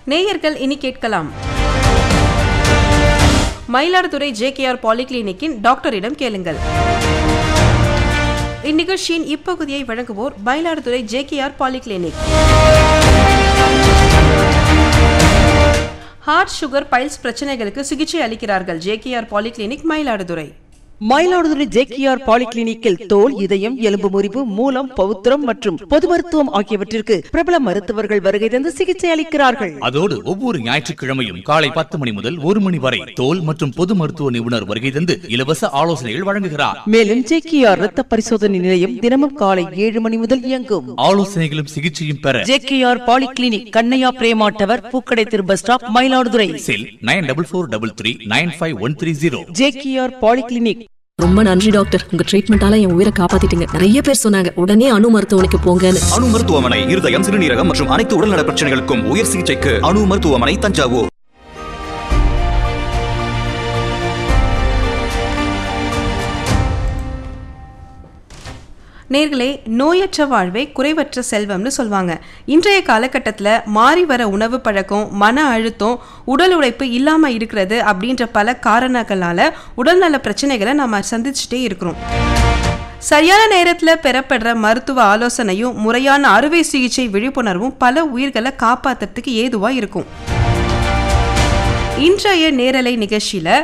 நேயர்கள் இனி கேட்கலாம் மயிலாடுதுறை ஜேகேஆர் பாலிகிளினிக்கின் டாக்டரிடம் கேளுங்கள் இந்நிகழ்ச்சியின் இப்பகுதியை வழங்குவோர் Mayiladuthurai JKR polyclinic heart sugar piles பிரச்சனைகளுக்கு சிகிச்சை அளிக்கிறார்கள் JKR polyclinic Mayiladuthurai Mayiladuthurai JKR பாலிகிளினிக்கில் தோல் இதயம் எலும்பு முறிவு மூலம் பௌத்திரம் மற்றும் பொது மருத்துவம் ஆகியவற்றிற்கு பிரபல மருத்துவர்கள் வருகை தந்து சிகிச்சை அளிக்கிறார்கள் அதோடு ஒவ்வொரு ஞாயிற்றுக்கிழமையும் காலை பத்து மணி முதல் ஒரு மணி வரை தோல் மற்றும் பொது மருத்துவ நிபுணர் வருகை தந்து இலவச ஆலோசனைகள் வழங்குகிறார் மேலும் ஜேகேஆர் ரத்த பரிசோதனை நிலையம் தினமும் காலை ஏழு மணி முதல் இயங்கும் ஆலோசனைகளும் சிகிச்சையும் பெற JKR polyclinic Kannaiya Prema tower பூக்கடை திரு bus stop Mayiladuthurai cell nine double four double three nine five one three zero JKR polyclinic ரொம்ப நன்றி டாக்டர் உங்க ட்ரீட்மெண்டால என் உயிரை காப்பாத்திட்டீங்க நிறைய பேர் சொன்னாங்க உடனே அணு மருத்துவமனைக்கு போங்கன்னு அணு மருத்துவமனை இருதயம் சிறுநீரகம் மற்றும் அனைத்து உடல்நல பிரச்சனைகளுக்கும் உயர் சிகிச்சைக்கு அணு மருத்துவமனை தஞ்சாவூர் நேர்களே நோயற்ற வாழ்வே குறைவற்ற செல்வம்னு சொல்லுவாங்க இன்றைய காலகட்டத்தில் மாறி வர உணவு பழக்கம் மன அழுத்தம் உடல் உழைப்பு இல்லாமல் இருக்கிறது அப்படின்ற பல காரணங்களால உடல்நல பிரச்சனைகளை நம்ம சந்திச்சுட்டே இருக்கிறோம் சரியான நேரத்தில் பெறப்படுற மருத்துவ ஆலோசனையும் முறையான அறுவை சிகிச்சை விழிப்புணர்வும் பல உயிர்களை காப்பாற்றுறதுக்கு ஏதுவாக இருக்கும் இன்றைய நேரலை நிகழ்ச்சியில்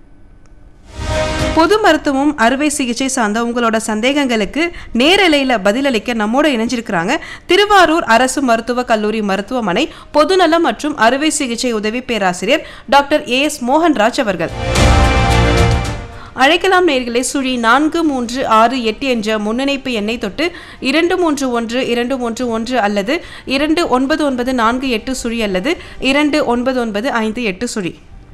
பொது மருத்துவம் அறுவை சிகிச்சை சார்ந்த உங்களோட சந்தேகங்களுக்கு நேரலையில் பதிலளிக்க நம்மோட இணைஞ்சிருக்கிறாங்க திருவாரூர் அரசு மருத்துவக் கல்லூரி மருத்துவமனை பொதுநலம் மற்றும் அறுவை சிகிச்சை உதவி பேராசிரியர் டாக்டர் ஏ எஸ் மோகன்ராஜ் அவர்கள் அழைக்கலாம் நேர்களை சுழி நான்கு மூன்று ஆறு எட்டு என்ற முன்னிணைப்பு எண்ணை தொட்டு இரண்டு மூன்று ஒன்று இரண்டு மூன்று ஒன்று அல்லது இரண்டு ஒன்பது ஒன்பது நான்கு எட்டு சுழி அல்லது இரண்டு ஒன்பது ஒன்பது ஐந்து எட்டு சுழி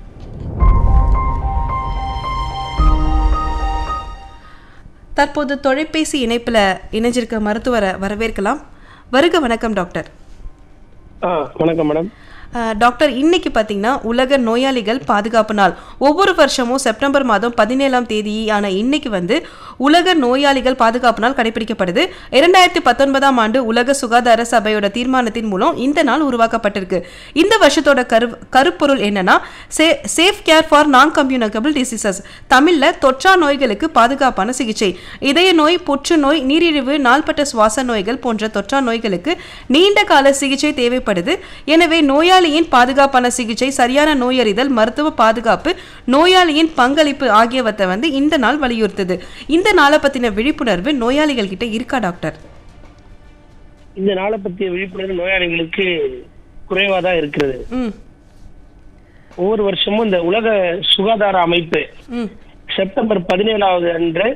தற்போது தொலைபேசி இணைப்பில் இணைஞ்சிருக்க மருத்துவரை வரவேற்கலாம் வருக வணக்கம் டாக்டர் ஆ வணக்கம் மேடம் அஹ், டாக்டர் இன்னைக்கு பார்த்தீங்கன்னா உலக நோயாளிகள் பாதுகாப்பு நாள் ஒவ்வொரு வருஷமும் செப்டம்பர் மாதம் பதினேழாம் தேதியான இன்னைக்கு வந்து உலக நோயாளிகள் பாதுகாப்பு நாள் கடைபிடிக்கப்படுது இரண்டாயிரத்தி பத்தொன்பதாம் ஆண்டு உலக சுகாதார சபையோட தீர்மானத்தின் மூலம் இந்த நாள் உருவாக்கப்பட்டிருக்கு இந்த வருஷத்தோட கரு கருப்பொருள் என்னன்னா சே safe care for non communicable diseases தமிழ்ல தொற்றா நோய்களுக்கு பாதுகாப்பான சிகிச்சை இதய நோய் புற்றுநோய் நீரிழிவு நாள்பட்ட சுவாச நோய்கள் போன்ற தொற்றா நோய்களுக்கு நீண்ட கால சிகிச்சை தேவைப்படுது எனவே நோயாளியின் பாதுகாப்பான சிகிச்சை சரியான நோயறிதல் மருத்துவ பாதுகாப்பு நோயாளியின் பங்களிப்பு ஆகியவற்றை வந்து இந்த நாள் வலியுறுத்துது இந்த நாளை பத்தின விழிப்புணர்வு நோயாளிகள் கிட்ட இருக்கா டாக்டர் இந்த நாளை பற்றிய விழிப்புணர்வு நோயாளிகளுக்கு குறைவா தான் இருக்கிறது ம் ஒவ்வொரு வருஷமும் இந்த உலக சுகாதார அமைப்பு ம் செப்டம்பர் பதினேழாவது அன்று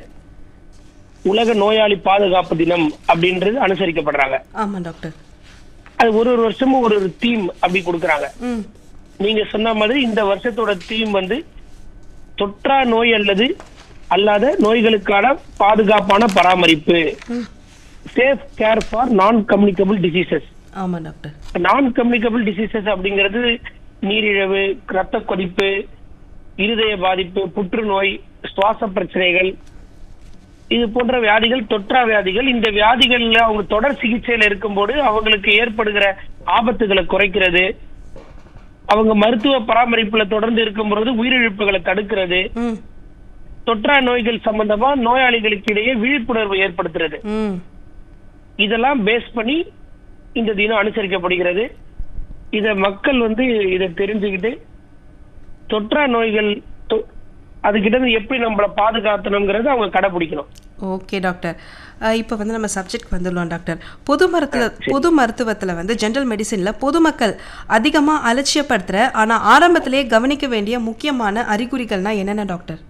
உலக நோயாளி பாதுகாப்பு தினம் அப்படின்றது அனுசரிக்கப்படுறாங்க ஆமா டாக்டர் அது ஒரு ஒரு வருஷமும் ஒரு ஒரு தீம் அப்படி கொடுக்கறாங்க ம் நீங்க சொன்ன மாதிரி இந்த வருஷத்தோட தீம் வந்து தொற்றா நோய் அல்லது அல்லாத நோய்களுக்கான பாதுகாப்பான பராமரிப்பு safe care for non communicable diseases ஆமா டாக்டர் நான் கம்யூனிகபிள் டிசீசஸ் அப்படிங்கிறது நீரிழிவு ரத்த கொதிப்பு இருதய பாதிப்பு புற்றுநோய் சுவாச பிரச்சனைகள் இது போன்ற வியாதிகள் தொற்றா வியாதிகள் இந்த வியாதிகள்ல அவங்க தொடர் சிகிச்சையில இருக்கும்போது அவங்களுக்கு ஏற்படுகிற ஆபத்துகளை குறைக்கிறது அவங்க மருத்துவ பராமரிப்புல தொடர்ந்து இருக்கும்போது உயிரிழப்புகளை தடுக்கிறது ம் தொற்றா நோய்கள் சம்பந்தமா நோயாளிகளுக்கு இடையே விழிப்புணர்வு ஏற்படுத்துறது ம் இதெல்லாம் பேஸ் பண்ணி இந்த தினம் அனுசரிக்கப்படுகிறது இத மக்கள் வந்து இதை தெரிஞ்சுக்கிட்டு தொற்றா நோய்கள் தொ- அதுகிட்ட இருந்து எப்படி நம்மளை பாதுகாத்தணுங்கிறத அவங்க கடைபிடிக்கணும் ஓகே டாக்டர் இப்போ வந்து நம்ம சப்ஜெக்ட் வந்துடலாம் டாக்டர் பொது மருத்துவ பொது மருத்துவத்தில் வந்து ஜென்ரல் மெடிசினில் பொதுமக்கள் அதிகமாக அலட்சியப்படுத்துகிற ஆனால் ஆரம்பத்திலே கவனிக்க வேண்டிய முக்கியமான அறிகுறிகள்னா என்னென்ன டாக்டர்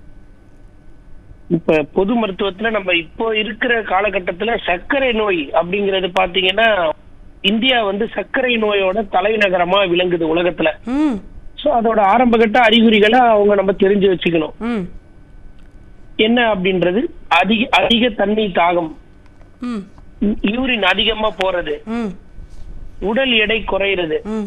இப்ப பொது மருத்துவத்துல நம்ம இப்போ இருக்கிற காலகட்டத்துல சர்க்கரை நோய் அப்படிங்கறது பாத்தீங்கன்னா இந்தியா வந்து சர்க்கரை நோயோட தலைநகரமா விளங்குது உலகத்துல ம் சோ அதோட ஆரம்பகட்ட அறிகுறிகளை அவங்க நம்ம தெரிஞ்சு வச்சுக்கணும் ம் என்ன அப்படின்றது அதிக அதிக தண்ணி தாகம் ம் யூரின் அதிகமா போறது ம் உடல் எடை குறையிறது ம்